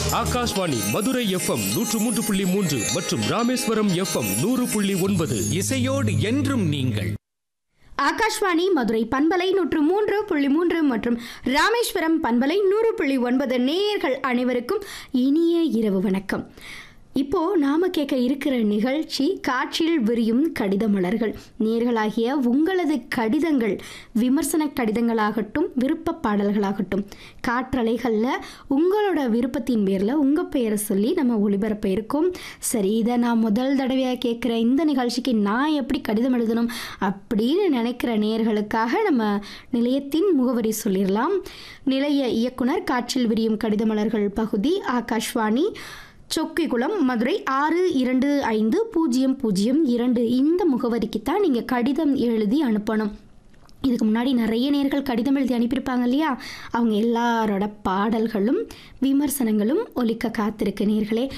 Akashvani Madurai FM நூற்று மூன்று புள்ளி மூன்று மற்றும் ராமேஸ்வரம் எஃப்எம் நூறு புள்ளி ஒன்பது இசையோடு என்றும் நீங்கள் ஆகாஷ்வாணி மதுரை பண்பலை நூற்று மூன்று புள்ளி மூன்று மற்றும் ராமேஸ்வரம் பண்பலை நூறு புள்ளி ஒன்பது நேயர்கள் அனைவருக்கும் இனிய இரவு வணக்கம் இப்போ நாம கேட்க இருக்கிற நிகழ்ச்சி காற்றில் விரியும் கடித மலர்கள் நேர்களாகிய உங்களது கடிதங்கள் விமர்சன கடிதங்களாகட்டும் விருப்ப பாடல்களாகட்டும் காற்றலைகளில் உங்களோட விருப்பத்தின் பேரில் உங்கள் பெயரை சொல்லி நம்ம ஒளிபரப்ப இருக்கோம் சரி இதை நான் முதல் தடவையாக கேட்குற இந்த நிகழ்ச்சிக்கு நான் எப்படி கடிதம் எழுதணும் அப்படின்னு நினைக்கிற நேயர்களுக்காக நம்ம நிலையத்தின் முகவரி சொல்லிடலாம் நிலைய இயக்குனர் காற்றில் விரியும் கடித மலர்கள் பகுதி ஆகாஷ்வாணி சொக்கிகுளம் மதுரை ஆறு இரண்டு ஐந்து பூஜ்ஜியம் பூஜ்ஜியம் இரண்டு இந்த முகவரிக்கு தான் நீங்கள் கடிதம் எழுதி அனுப்பணும் இதுக்கு முன்னாடி நிறைய நேர்கள் கடிதம் எழுதி அனுப்பியிருப்பாங்க இல்லையா அவங்க எல்லாரோட பாடல்களும் விமர்சனங்களும் ஒலிக்க காத்திருக்கு நேர்களே